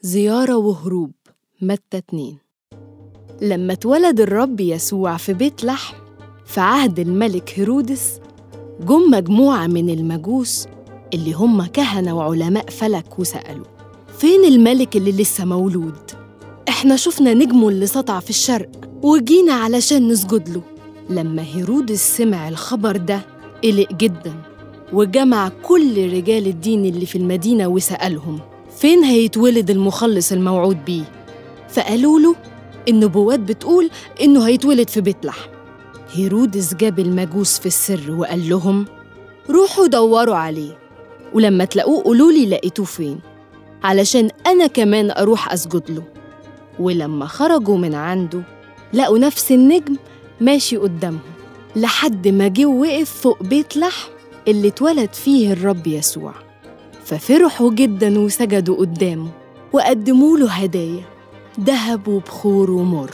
زيارة وهروب متى 2 لما اتولد الرب يسوع في بيت لحم في عهد الملك هيرودس جم مجموعة من المجوس اللي هم كهنة وعلماء فلك وسألوا فين الملك اللي لسه مولود؟ احنا شفنا نجمه اللي سطع في الشرق وجينا علشان نسجد له لما هيرودس سمع الخبر ده قلق جدا وجمع كل رجال الدين اللي في المدينة وسألهم فين هيتولد المخلص الموعود بيه فقالوا له النبوات بتقول إنه هيتولد في بيت لحم هيرودس جاب المجوس في السر وقال لهم روحوا دوروا عليه ولما تلاقوه قولوا لي لقيتوه فين علشان أنا كمان أروح أسجد له ولما خرجوا من عنده لقوا نفس النجم ماشي قدامهم لحد ما جه وقف فوق بيت لحم اللي اتولد فيه الرب يسوع ففرحوا جدا وسجدوا قدامه وقدموا له هدايا ذهب وبخور ومر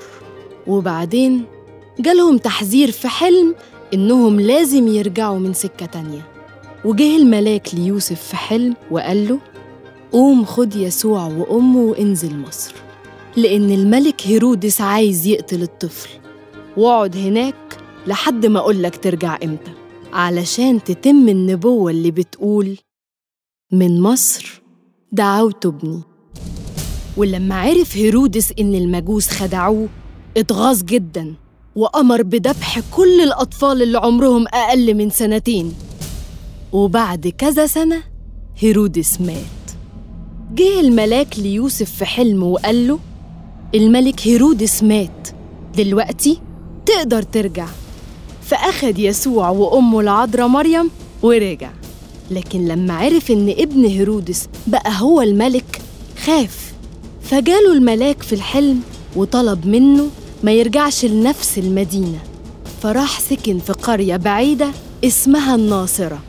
وبعدين جالهم تحذير في حلم إنهم لازم يرجعوا من سكة تانية وجه الملاك ليوسف في حلم وقال له قوم خد يسوع وأمه وانزل مصر لأن الملك هيرودس عايز يقتل الطفل واقعد هناك لحد ما أقولك ترجع إمتى علشان تتم النبوة اللي بتقول من مصر دعوت ابني ولما عرف هيرودس إن المجوس خدعوه اتغاظ جدا وأمر بذبح كل الأطفال اللي عمرهم أقل من سنتين وبعد كذا سنة هيرودس مات جه الملاك ليوسف في حلم وقال له الملك هيرودس مات دلوقتي تقدر ترجع فأخد يسوع وأمه العذراء مريم ورجع لكن لما عرف إن ابن هيرودس بقى هو الملك خاف فجاله الملاك في الحلم وطلب منه ما يرجعش لنفس المدينة فراح سكن في قرية بعيدة اسمها الناصرة